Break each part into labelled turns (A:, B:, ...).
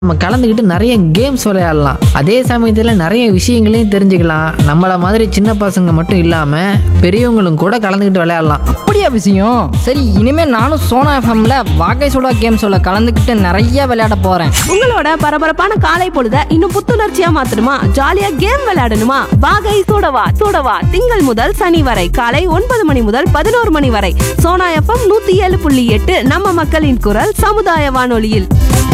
A: நம்ம கலந்துக்கிட்டு நிறைய கேம்ஸ் விளையாடலாம் அதே சமயத்தில் நிறைய விஷயங்களையும் தெரிஞ்சுக்கலாம் நம்மள மாதிரி சின்ன பசங்க மட்டும் இல்லாமல் பெரியவங்களும் கூட கலந்துக்கிட்டு விளையாடலாம்
B: அப்படியா விஷயம் சரி இனிமே நானும் சோனா எஃப்எம்ல வாகை சுடா கேம்ஸோட கலந்துக்கிட்டு நிறைய விளையாட போறேன்
C: உங்களோட பரபரப்பான காலை பொழுத இன்னும் புத்துணர்ச்சியா மாத்தணுமா ஜாலியா கேம் விளையாடணுமா வாகை சூடவா சூடவா திங்கள் முதல் சனி வரை காலை ஒன்பது மணி முதல் பதினோரு மணி வரை சோனா எஃப்எம் நூத்தி ஏழு புள்ளி எட்டு நம்ம மக்களின் குரல் சமுதாய வானொலியில்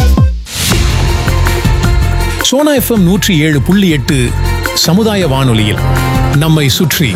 D: சோனா எஃப்எம் நூற்றி ஏழு புள்ளி எட்டு சமுதாய வானொலியில் நம்மை சுற்றி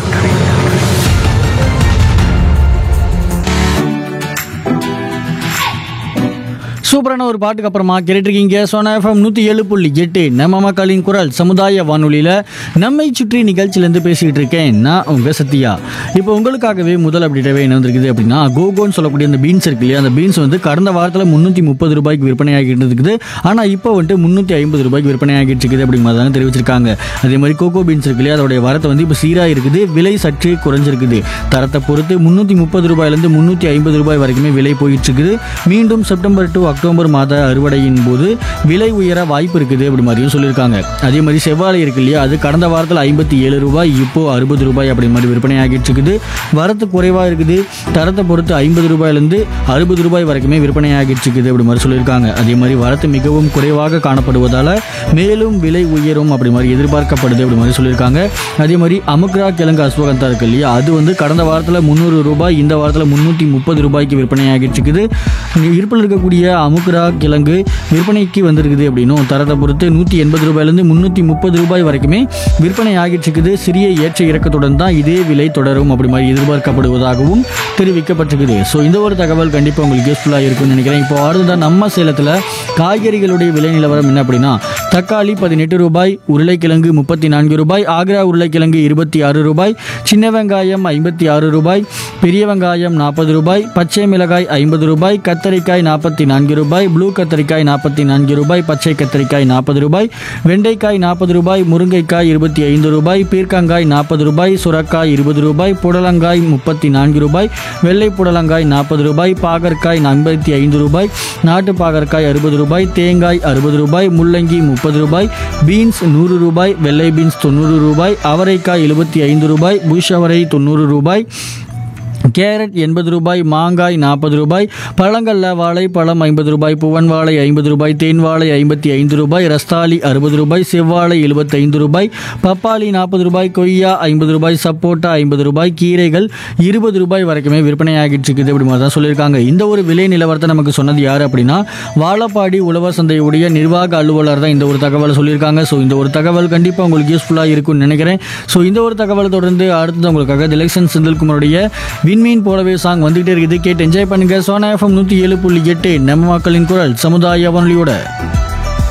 E: சூப்பரான ஒரு பாட்டுக்கு அப்புறமா கேட்டுருக்கீங்க சோனா எஃப்எம் நூற்றி ஏழு புள்ளி எட்டு நம்ம மக்களின் குரல் சமுதாய வானொலியில் நம்மை சுற்றி நிகழ்ச்சியிலேருந்து பேசிகிட்டு இருக்கேன் நான் உங்கள் சத்யா இப்போ உங்களுக்காகவே முதல் அப்படிட்டவே என்ன வந்திருக்குது அப்படின்னா கோகோன்னு சொல்லக்கூடிய அந்த பீன்ஸ் இருக்கு இல்லையா அந்த பீன்ஸ் வந்து கடந்த வாரத்தில் முந்நூற்றி முப்பது ரூபாய்க்கு விற்பனை ஆகிட்டு இருக்குது ஆனால் இப்போ வந்துட்டு முந்நூற்றி ஐம்பது ரூபாய்க்கு விற்பனை ஆகிட்டு இருக்குது அப்படிங்கிற மாதிரி தெரிவிச்சிருக்காங்க அதே மாதிரி கோகோ பீன்ஸ் இருக்கு இல்லையா அதோடைய வரத்தை வந்து இப்போ சீராக இருக்குது விலை சற்றே குறைஞ்சிருக்குது தரத்தை பொறுத்து முந்நூற்றி முப்பது ரூபாயிலேருந்து முந்நூற்றி ஐம்பது ரூபாய் வரைக்குமே விலை போயிட்டு இருக்குது மீண்டும் செப்டம்பர் டு அக்டோபர் மாத அறுவடையின் போது விலை உயர வாய்ப்பு இருக்குது அப்படி மாதிரியும் சொல்லியிருக்காங்க அதே மாதிரி செவ்வாழை இருக்கு இல்லையா அது கடந்த வாரத்தில் ஐம்பத்தி ஏழு ரூபாய் இப்போ அறுபது ரூபாய் அப்படி மாதிரி விற்பனை ஆகிட்டு இருக்குது வரத்து குறைவாக இருக்குது தரத்தை பொறுத்து ஐம்பது ரூபாயிலேருந்து அறுபது ரூபாய் வரைக்குமே விற்பனை ஆகிட்டு இருக்குது அப்படி மாதிரி சொல்லியிருக்காங்க அதே மாதிரி வரத்து மிகவும் குறைவாக காணப்படுவதால் மேலும் விலை உயரும் அப்படி மாதிரி எதிர்பார்க்கப்படுது அப்படி மாதிரி சொல்லியிருக்காங்க அதே மாதிரி அமுக்ரா கிழங்கு அஸ்வகந்தா இருக்கு இல்லையா அது வந்து கடந்த வாரத்தில் முந்நூறு ரூபாய் இந்த வாரத்தில் முந்நூற்றி முப்பது ரூபாய்க்கு விற்பனை ஆகிட்டு இருக்குது இருப்பில் இருக்கக்கூடிய அமுக்ரா கிழங்கு விற்பனைக்கு வந்திருக்குது அப்படின்னும் தரத்தை பொறுத்து நூற்றி எண்பது ரூபாயிலேருந்து முந்நூற்றி முப்பது ரூபாய் வரைக்குமே விற்பனை ஆகிட்டு இருக்குது சிறிய ஏற்ற இறக்கத்துடன் தான் இதே விலை தொடரும் அப்படி மாதிரி எதிர்பார்க்கப்படுவதாகவும் தெரிவிக்கப்பட்டிருக்குது ஸோ இந்த ஒரு தகவல் கண்டிப்பாக உங்களுக்கு யூஸ்ஃபுல்லாக இருக்கும்னு நினைக்கிறேன் இப்போ அடுத்ததான் நம்ம சேலத்தில் காய்கறிகளுடைய விலை நிலவரம் என்ன அப்படின்னா தக்காளி பதினெட்டு ரூபாய் உருளைக்கிழங்கு முப்பத்தி நான்கு ரூபாய் ஆக்ரா உருளைக்கிழங்கு இருபத்தி ஆறு ரூபாய் சின்ன வெங்காயம் ஐம்பத்தி ஆறு ரூபாய் பெரிய வெங்காயம் நாற்பது ரூபாய் பச்சை மிளகாய் ஐம்பது ரூபாய் கத்தரிக்காய் நாற்பத்தி நான்கு ரூபாய் ப்ளூ கத்தரிக்காய் நாற்பத்தி நான்கு ரூபாய் பச்சை கத்தரிக்காய் நாற்பது ரூபாய் வெண்டைக்காய் நாற்பது ரூபாய் முருங்கைக்காய் இருபத்தி ஐந்து ரூபாய் பீர்க்கங்காய் நாற்பது ரூபாய் சுரக்காய் இருபது ரூபாய் புடலங்காய் முப்பத்தி நான்கு ரூபாய் வெள்ளை புடலங்காய் நாற்பது ரூபாய் பாகற்காய் ஐம்பத்தி ஐந்து ரூபாய் நாட்டு பாகற்காய் அறுபது ரூபாய் தேங்காய் அறுபது ரூபாய் முள்ளங்கி முப்பது ரூபாய் பீன்ஸ் நூறு ரூபாய் வெள்ளை பீன்ஸ் தொண்ணூறு ரூபாய் அவரைக்காய் எழுபத்தி ஐந்து ரூபாய் புஷ் அவரை தொண்ணூறு ரூபாய் கேரட் எண்பது ரூபாய் மாங்காய் நாற்பது ரூபாய் பழங்கள்ல வாழைப்பழம் ஐம்பது ரூபாய் புவன் வாழை ஐம்பது ரூபாய் தேன் வாழை ஐம்பத்தி ஐந்து ரூபாய் ரஸ்தாலி அறுபது ரூபாய் செவ்வாழை எழுபத்தைந்து ரூபாய் பப்பாளி நாற்பது ரூபாய் கொய்யா ஐம்பது ரூபாய் சப்போட்டா ஐம்பது ரூபாய் கீரைகள் இருபது ரூபாய் வரைக்குமே விற்பனை ஆகிட்டு இருக்குது அப்படி மாதிரி தான் சொல்லியிருக்காங்க இந்த ஒரு விலை நிலவரத்தை நமக்கு சொன்னது யார் அப்படின்னா வாழப்பாடி உழவர் சந்தையுடைய நிர்வாக அலுவலர் தான் இந்த ஒரு தகவலை சொல்லியிருக்காங்க ஸோ இந்த ஒரு தகவல் கண்டிப்பாக உங்களுக்கு யூஸ்ஃபுல்லாக இருக்கும்னு நினைக்கிறேன் ஸோ இந்த ஒரு தகவலை தொடர்ந்து அடுத்தது உங்களுக்காக திலக்ஷன் செந்தில்குமாருடைய விண்மீன் போலவே சாங் வந்துகிட்டே இருக்குது கேட்டு என்ஜாய் பண்ணுங்க சோனா எஃப்எம் நூற்றி ஏழு புள்ளி எட்டு நம்ம மக்களின் குரல் சமுதாய வானொலியோட